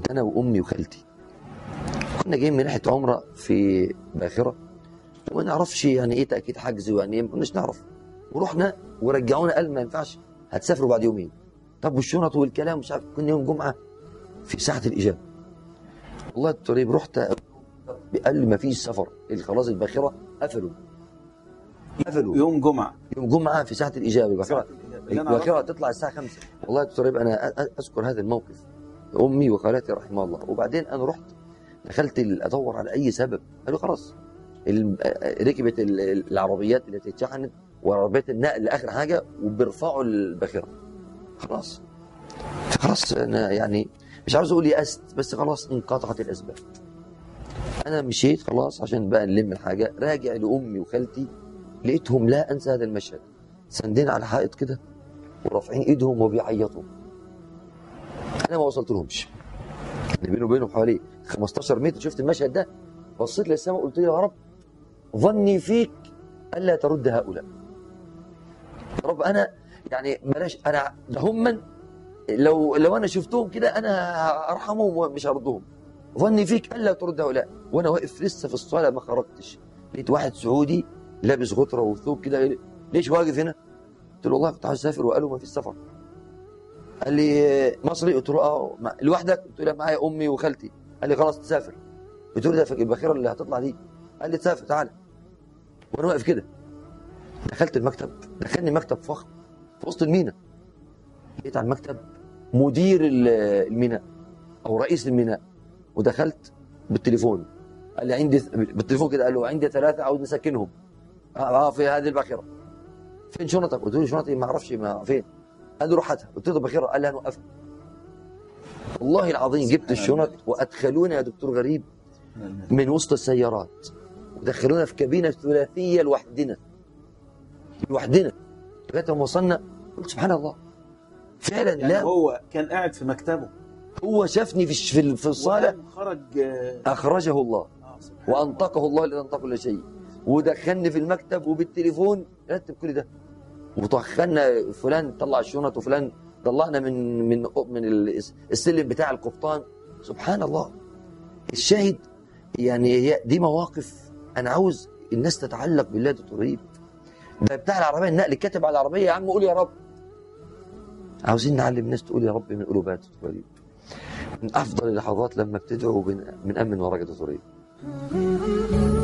كنت انا وامي وخالتي كنا جايين من ناحيه عمره في باخره وما نعرفش يعني ايه تاكيد حجز ويعني ايه ما كناش نعرف ورحنا ورجعونا قال ما ينفعش هتسافروا بعد يومين طب والشنط والكلام مش عارف كنا يوم جمعه في ساعه الاجابه والله الطريق رحت قال لي ما فيش سفر خلاص الباخره قفلوا قفلوا يوم جمعه يوم جمعه في ساعه الاجابه الباخره اللي أنا الباخره تطلع الساعه 5 والله يا دكتور يبقى انا أ- أ- اذكر هذا الموقف امي وخالاتي رحمها الله وبعدين انا رحت دخلت ال- ادور على اي سبب قالوا خلاص ال- ركبت ال- ال- العربيات التي اتشحنت وعربيات النقل اخر حاجه وبيرفعوا الباخره خلاص خلاص انا يعني مش عاوز اقول يأست بس خلاص انقطعت الاسباب انا مشيت خلاص عشان بقى نلم الحاجه راجع لامي وخالتي لقيتهم لا انسى هذا المشهد ساندين على حائط كده ورافعين ايدهم وبيعيطوا انا ما وصلت لهمش اللي بيني وبينهم حوالي 15 متر شفت المشهد ده بصيت للسماء قلت يا رب ظني فيك الا ترد هؤلاء يا رب انا يعني بلاش انا ده هم لو لو انا شفتهم كده انا ارحمهم ومش هردهم ظني فيك الا ترد هؤلاء وانا واقف لسه في الصلاه ما خرجتش لقيت واحد سعودي لابس غطره وثوب كده ليش واقف هنا؟ قلت له والله كنت عايز اسافر وقالوا ما فيش سفر قال لي مصري قلت له اه مع- لوحدك قلت له معايا امي وخالتي قال لي خلاص تسافر قلت له ده فك- الباخره اللي هتطلع دي قال لي تسافر تعالى وانا واقف كده دخلت المكتب دخلني مكتب فخم في وسط المينا لقيت على المكتب مدير ال- الميناء او رئيس الميناء ودخلت بالتليفون قال لي عندي بالتليفون كده قال له عندي ثلاثه عاوز نسكنهم اه في هذه الباخره فين شنطك؟ قلت له شنطي ما اعرفش ما فين قال لي روح هاتها قلت له باخره قال لي هنوقفها والله العظيم جبت الشنط وادخلونا يا دكتور غريب من وسط السيارات ودخلونا في كابينه ثلاثيه لوحدنا لوحدنا لغايه ما وصلنا قلت سبحان الله فعلا يعني لا هو كان قاعد في مكتبه هو شافني في الش- في ال- في الصاله وقام خرج آه، اخرجه الله آه، سبحان الله. وانطقه الله الذي انطق كل شيء ودخلني في المكتب وبالتليفون رتب كل ده وطخنا فلان طلع الشنط وفلان طلعنا من من من الس- السلم بتاع القبطان سبحان الله الشاهد يعني هي دي مواقف انا عاوز الناس تتعلق بالله ده تريب ده بتاع العربيه النقل كاتب على العربيه يا عم قول يا رب عاوزين نعلم الناس تقول يا رب من قلوبها تريب من افضل اللحظات لما بتدعو من من امن ورقه تريب